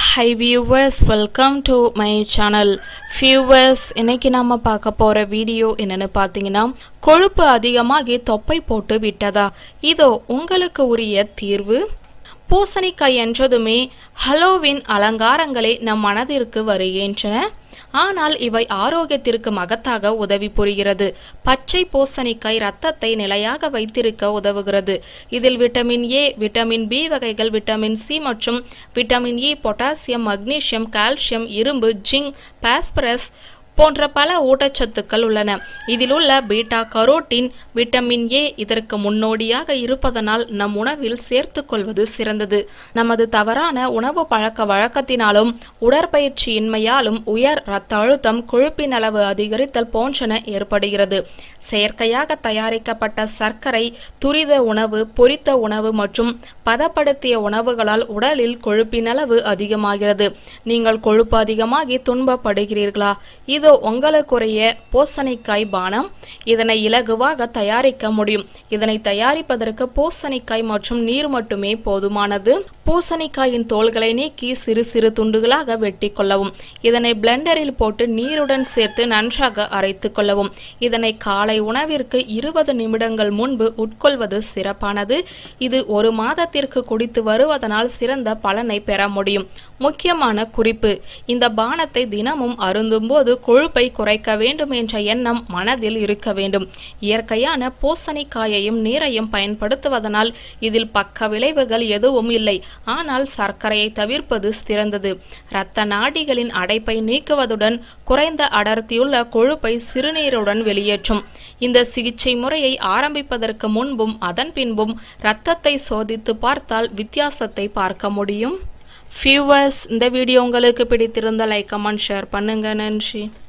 high viewers welcome to my channel viewers இன்னைக்கு நம்ம பார்க்க போகிற வீடியோ என்னன்னு பார்த்தீங்கன்னா கொழுப்பு அதிகமாகி தொப்பை போட்டு விட்டதா இதோ உங்களுக்கு உரிய தீர்வு பூசணிக்காய் என்றதுமே ஹலோவின் அலங்காரங்களே நம் மனதிற்கு வருகின்றன ஆனால் இவை ஆரோக்கியத்திற்கு மகத்தாக உதவி புரிகிறது பச்சை பூசணிக்காய் ரத்தத்தை நிலையாக வைத்திருக்க உதவுகிறது இதில் விட்டமின் ஏ விட்டமின் பி வகைகள் விட்டமின் சி மற்றும் vitamin E potassium magnesium calcium இரும்பு ஜிங்க் பாஸ்பரஸ் போன்ற பல ஊட்டச்சத்துக்கள் உள்ளன இதில் உள்ள பீட்டா கரோட்டின் விட்டமின் ஏ இதற்கு முன்னோடியாக இருப்பதனால் நம் உணவில் சேர்த்து கொள்வது சிறந்தது நமது தவறான உணவு பழக்க வழக்கத்தினாலும் உடற்பயிற்சியின்மையாலும் உயர் இரத்த அழுத்தம் கொழுப்பின் அளவு அதிகரித்தல் போன்றன ஏற்படுகிறது செயற்கையாக தயாரிக்கப்பட்ட சர்க்கரை துரித உணவு பொரித்த உணவு மற்றும் பதப்படுத்திய உணவுகளால் உடலில் கொழுப்பின் அளவு அதிகமாகிறது நீங்கள் கொழுப்பு அதிகமாகி துன்பப்படுகிறீர்களா இதோ உங்களுக்குரிய பூசணிக்காய் பானம் இதனை இலகுவாக தயாரிக்க முடியும் இதனை தயாரிப்பதற்கு பூசணிக்காய் மற்றும் நீர் மட்டுமே போதுமானது பூசணிக்காயின் தோள்களை நீக்கி சிறு சிறு துண்டுகளாக வெட்டி கொள்ளவும் இதனை பிளெண்டரில் போட்டு நீருடன் சேர்த்து நன்றாக அரைத்து கொள்ளவும் இதனை காலை உணவிற்கு இருபது நிமிடங்கள் முன்பு உட்கொள்வது சிறப்பானது இது ஒரு மாதத்திற்கு குடித்து வருவதனால் சிறந்த பலனை பெற முடியும் முக்கியமான குறிப்பு இந்த பானத்தை தினமும் அருந்தும்போது கொழுப்பை குறைக்க வேண்டும் என்ற எண்ணம் மனதில் இருக்க வேண்டும் இயற்கையான பூசணிக்காயையும் நீரையும் பயன்படுத்துவதனால் இதில் பக்க விளைவுகள் எதுவும் இல்லை ஆனால் சர்க்கரையை தவிர்ப்பது சிறந்தது இரத்த நாடிகளின் அடைப்பை நீக்குவதுடன் குறைந்த அடர்த்தியுள்ள கொழுப்பை சிறுநீருடன் வெளியேற்றும் இந்த சிகிச்சை முறையை ஆரம்பிப்பதற்கு முன்பும் அதன் பின்பும் இரத்தத்தை சோதித்து பார்த்தால் வித்தியாசத்தை பார்க்க முடியும் வியூவர்ஸ் இந்த வீடியோ உங்களுக்கு பிடித்திருந்த லைக் கமெண்ட் ஷேர் பண்ணுங்க நன்றி